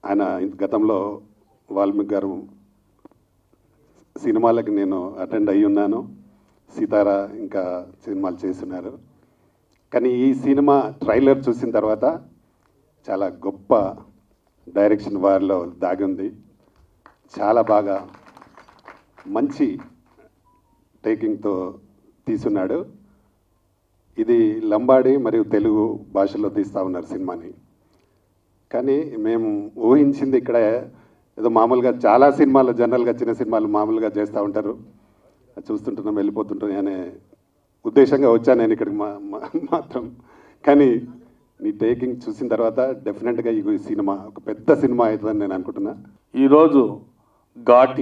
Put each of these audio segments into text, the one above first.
ఆయన గతంలో వాల్మీకి గారు సినిమాలకు నేను అటెండ్ అయ్యి ఉన్నాను సీతారా ఇంకా సినిమాలు చేస్తున్నారు కానీ ఈ సినిమా ట్రైలర్ చూసిన తర్వాత చాలా గొప్ప డైరెక్షన్ వారిలో దాగి ఉంది చాలా బాగా మంచి టేకింగ్తో తీసున్నాడు ఇది లంబాడి మరియు తెలుగు భాషలో తీస్తూ ఉన్నారు సినిమాని కానీ మేము ఊహించింది ఇక్కడ ఏదో మామూలుగా చాలా సినిమాలు జనరల్గా చిన్న సినిమాలు మామూలుగా చేస్తూ ఉంటారు అది చూస్తుంటున్నాం వెళ్ళిపోతుంటాం అనే ఉద్దేశంగా వచ్చాను నేను ఇక్కడికి మా మా- మాత్రం కానీ నీ టేకింగ్ చూసిన తర్వాత డెఫినెట్గా ఈ సినిమా ఒక పెద్ద సినిమా అవుతుందని నేను అనుకుంటున్నా ఈరోజు ఘాటి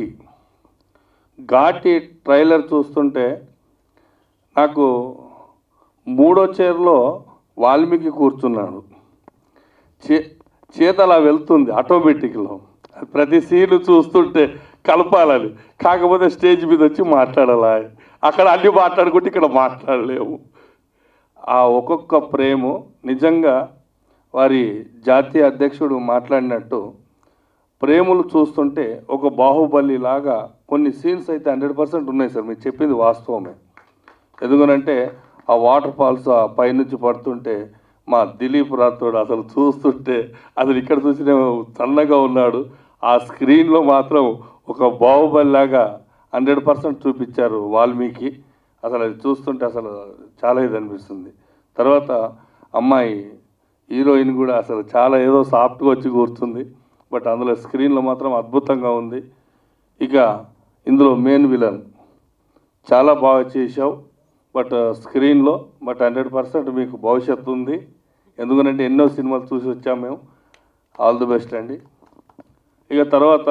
ఘాటి ట్రైలర్ చూస్తుంటే నాకు మూడో చైర్లో వాల్మీకి కూర్చున్నాడు చే చేత అలా వెళ్తుంది ఆటోమేటిక్లో ప్రతి సీన్ చూస్తుంటే కలపాలని కాకపోతే స్టేజ్ మీద వచ్చి మాట్లాడాలి అక్కడ అన్ని మాట్లాడుకుంటే ఇక్కడ మాట్లాడలేము ఆ ఒక్కొక్క ప్రేమ నిజంగా వారి జాతీయ అధ్యక్షుడు మాట్లాడినట్టు ప్రేమలు చూస్తుంటే ఒక బాహుబలి లాగా కొన్ని సీన్స్ అయితే హండ్రెడ్ పర్సెంట్ ఉన్నాయి సార్ మీరు చెప్పింది వాస్తవమే ఎందుకనంటే ఆ వాటర్ ఫాల్స్ ఆ పైనుంచి పడుతుంటే మా దిలీప్ రాథోడ్ అసలు చూస్తుంటే అసలు ఇక్కడ చూసిన సన్నగా ఉన్నాడు ఆ స్క్రీన్లో మాత్రం ఒక బాహుబలి లాగా హండ్రెడ్ పర్సెంట్ చూపించారు వాల్మీకి అసలు అది చూస్తుంటే అసలు చాలా ఇది అనిపిస్తుంది తర్వాత అమ్మాయి హీరోయిన్ కూడా అసలు చాలా ఏదో సాఫ్ట్గా వచ్చి కూర్చుంది బట్ అందులో స్క్రీన్లో మాత్రం అద్భుతంగా ఉంది ఇక ఇందులో మెయిన్ విలన్ చాలా బాగా చేశావు బట్ స్క్రీన్లో బట్ హండ్రెడ్ పర్సెంట్ మీకు భవిష్యత్తు ఉంది ఎందుకంటే ఎన్నో సినిమాలు చూసి వచ్చాము మేము ఆల్ ది బెస్ట్ అండి ఇక తర్వాత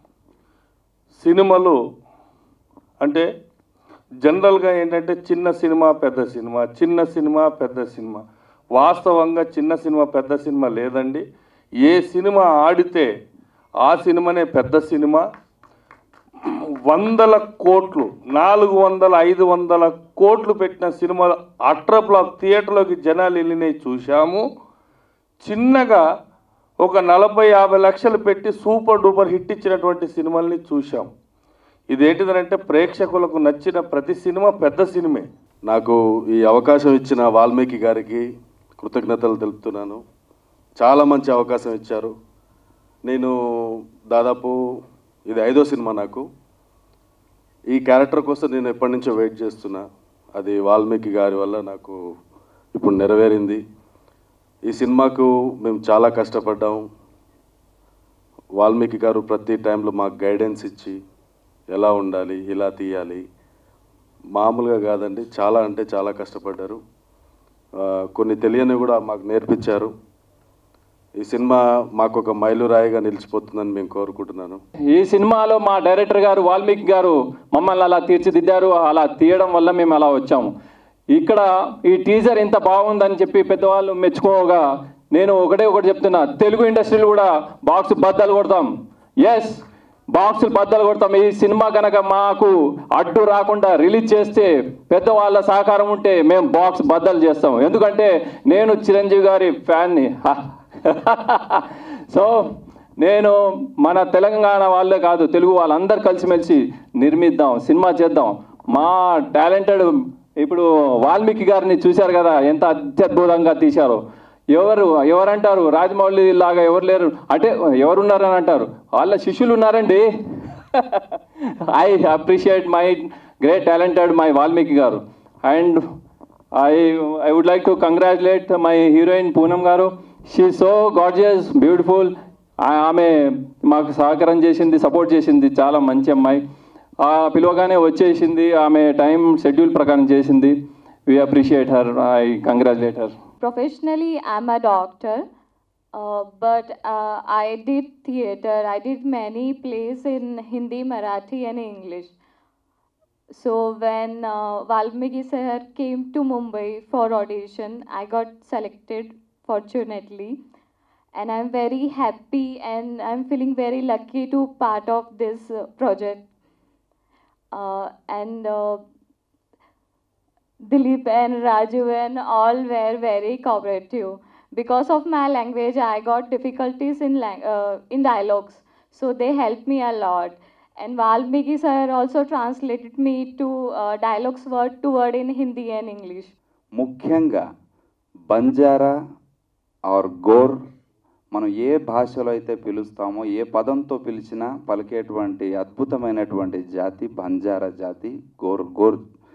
సినిమాలు అంటే జనరల్గా ఏంటంటే చిన్న సినిమా పెద్ద సినిమా చిన్న సినిమా పెద్ద సినిమా వాస్తవంగా చిన్న సినిమా పెద్ద సినిమా లేదండి ఏ సినిమా ఆడితే ఆ సినిమానే పెద్ద సినిమా వందల కోట్లు నాలుగు వందల ఐదు వందల కోట్లు పెట్టిన సినిమా అట్టర్ బ్లాక్ థియేటర్లోకి జనాలు వెళ్ళినవి చూశాము చిన్నగా ఒక నలభై యాభై లక్షలు పెట్టి సూపర్ డూపర్ హిట్ ఇచ్చినటువంటి సినిమాల్ని చూశాం ఇదేంటిదనంటే ప్రేక్షకులకు నచ్చిన ప్రతి సినిమా పెద్ద సినిమే నాకు ఈ అవకాశం ఇచ్చిన వాల్మీకి గారికి కృతజ్ఞతలు తెలుపుతున్నాను చాలా మంచి అవకాశం ఇచ్చారు నేను దాదాపు ఇది ఐదో సినిమా నాకు ఈ క్యారెక్టర్ కోసం నేను ఎప్పటి నుంచో వెయిట్ చేస్తున్నా అది వాల్మీకి గారి వల్ల నాకు ఇప్పుడు నెరవేరింది ఈ సినిమాకు మేము చాలా కష్టపడ్డాం వాల్మీకి గారు ప్రతి టైంలో మాకు గైడెన్స్ ఇచ్చి ఎలా ఉండాలి ఇలా తీయాలి మామూలుగా కాదండి చాలా అంటే చాలా కష్టపడ్డారు ఆ, కొన్ని తెలియని కూడా మాకు నేర్పించారు ఈ సినిమా మాకు ఒక మైలురాయిగా నిలిచిపోతుందని మేము కోరుకుంటున్నాను ఈ సినిమాలో మా డైరెక్టర్ గారు వాల్మీకి గారు మమ్మల్ని అలా తీర్చిదిద్దారు అలా తీయడం వల్ల మేము అలా వచ్చాము ఇక్కడ ఈ టీజర్ ఇంత బాగుందని చెప్పి పెద్దవాళ్ళు మెచ్చుకోగా నేను ఒకటే ఒకటి చెప్తున్నా తెలుగు ఇండస్ట్రీలో కూడా బాక్స్ బద్దలు కొడతాం ఎస్ బాక్సులు బద్దలు కొడతాం ఈ సినిమా కనుక మాకు అడ్డు రాకుండా రిలీజ్ చేస్తే పెద్దవాళ్ళ సహకారం ఉంటే మేము బాక్స్ బద్దలు చేస్తాం ఎందుకంటే నేను చిరంజీవి గారి ఫ్యాన్ని సో నేను మన తెలంగాణ వాళ్ళే కాదు తెలుగు వాళ్ళందరూ కలిసిమెలిసి నిర్మిద్దాం సినిమా చేద్దాం మా టాలెంటెడ్ ఇప్పుడు వాల్మీకి గారిని చూశారు కదా ఎంత అత్యద్భుతంగా తీశారో ఎవరు ఎవరంటారు రాజమౌళి లాగా ఎవరు లేరు అంటే ఎవరున్నారని అంటారు వాళ్ళ శిష్యులు ఉన్నారండి I appreciate my great talented my Valmiki garu and I I would like to congratulate my heroine Poonam garu she so gorgeous beautiful ఆమె మాకు సహకారం చేసింది సపోర్ట్ చేసింది చాలా మంచి అమ్మాయి ఆ పిలవగానే వచ్చేసింది ఆమె టైం షెడ్యూల్ ప్రకారం చేసింది we appreciate her I congratulate her Professionally, I'm a doctor, uh, but uh, I did theater. I did many plays in Hindi, Marathi, and English. So when uh, Valmiki sir came to Mumbai for audition, I got selected fortunately, and I'm very happy and I'm feeling very lucky to part of this uh, project. Uh, and uh, Dilip and Raju and all were very cooperative. because of my language, I got difficulties in lang- uh, in dialogues. So they helped me a lot. And Valmiki sir also translated me to uh, dialogues word to word in Hindi and English. ముఖ్యంగా Banjara are Gor మనం ఏ భాషలో అయితే పిలుస్తామో ఏ పదంతో పిలిచినా పలికేటువంటి అద్భుతమైనటువంటి జాతి బంజారా జాతి Gor Gor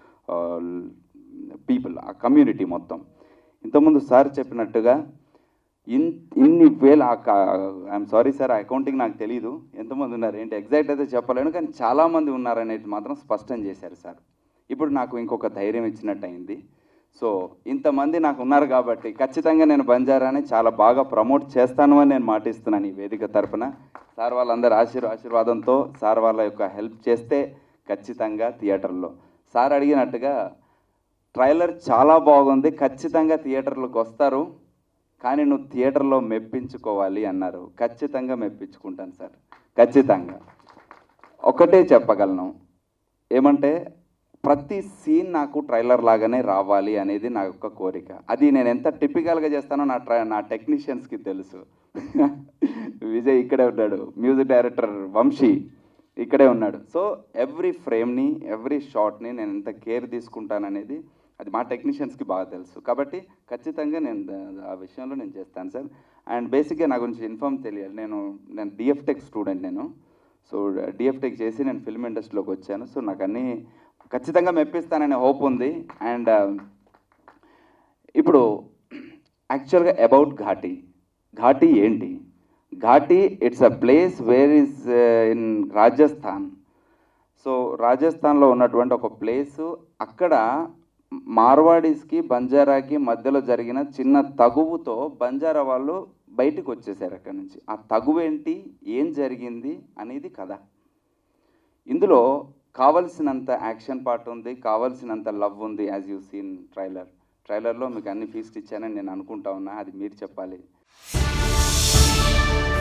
people ఆ కమ్యూనిటీ మొత్తం ఇంతకుముందు సార్ చెప్పినట్టుగా ఇన్ ఇన్ని వేల ఐఎమ్ సారీ సార్ ఆ అకౌంటింగ్ నాకు తెలియదు ఎంతమంది ఉన్నారు ఏంటి ఎగ్జాక్ట్ అయితే చెప్పలేను కానీ చాలామంది ఉన్నారనేది మాత్రం స్పష్టం చేశారు సార్ ఇప్పుడు నాకు ఇంకొక ధైర్యం ఇచ్చినట్టు అయింది సో ఇంతమంది నాకు ఉన్నారు కాబట్టి ఖచ్చితంగా నేను బంజారాని చాలా బాగా ప్రమోట్ చేస్తాను అని నేను మాటిస్తున్నాను ఈ వేదిక తరఫున సార్ వాళ్ళందరి ఆశీర్ ఆశీర్వాదంతో సార్ వాళ్ళ యొక్క హెల్ప్ చేస్తే ఖచ్చితంగా థియేటర్లో సార్ అడిగినట్టుగా ట్రైలర్ చాలా బాగుంది ఖచ్చితంగా థియేటర్లకు వస్తారు కానీ నువ్వు థియేటర్లో మెప్పించుకోవాలి అన్నారు ఖచ్చితంగా మెప్పించుకుంటాను సార్ ఖచ్చితంగా ఒకటే చెప్పగలను ఏమంటే ప్రతి సీన్ నాకు ట్రైలర్ లాగానే రావాలి అనేది నా యొక్క కోరిక అది నేను ఎంత టిపికల్గా చేస్తానో నా ట్రై నా టెక్నీషియన్స్కి తెలుసు విజయ్ ఇక్కడే ఉన్నాడు మ్యూజిక్ డైరెక్టర్ వంశీ ఇక్కడే ఉన్నాడు సో ఎవ్రీ ఫ్రేమ్ని ఎవ్రీ షాట్ని నేను ఎంత కేర్ తీసుకుంటాననేది అది మా టెక్నీషియన్స్కి బాగా తెలుసు కాబట్టి ఖచ్చితంగా నేను దా- ఆ విషయంలో నేను చేస్తాను సార్ అండ్ బేసిక్గా నా గురించి ఇన్ఫామ్ తెలియాలి నేను నేను డిఎఫ్టెక్ స్టూడెంట్ నేను సో డిఎఫ్టెక్ చేసి నేను ఫిల్మ్ ఇండస్ట్రీలోకి వచ్చాను సో నాకు అన్నీ ఖచ్చితంగా మెప్పిస్తాననే హోప్ ఉంది అండ్ ఇప్పుడు యాక్చువల్గా అబౌట్ ఘాటీ ఘాటీ ఏంటి Ghati it's a place where is in Rajasthan so రాజస్థాన్లో ఉన్నటువంటి ఒక ప్లేసు అక్కడ మార్వాడీస్కి బంజారాకి మధ్యలో జరిగిన చిన్న తగువుతో బంజారా వాళ్ళు బయటకు వచ్చేసారు అక్కడి నుంచి ఆ తగువు ఏంటి ఏం జరిగింది అనేది కథ ఇందులో కావలసినంత యాక్షన్ పార్ట్ ఉంది కావలసినంత లవ్ ఉంది యాజ్ యూ సీన్ ట్రైలర్ ట్రైలర్లో మీకు అన్ని ఫీస్ట్ ఇచ్చానని నేను అనుకుంటా ఉన్నా అది మీరు చెప్పాలి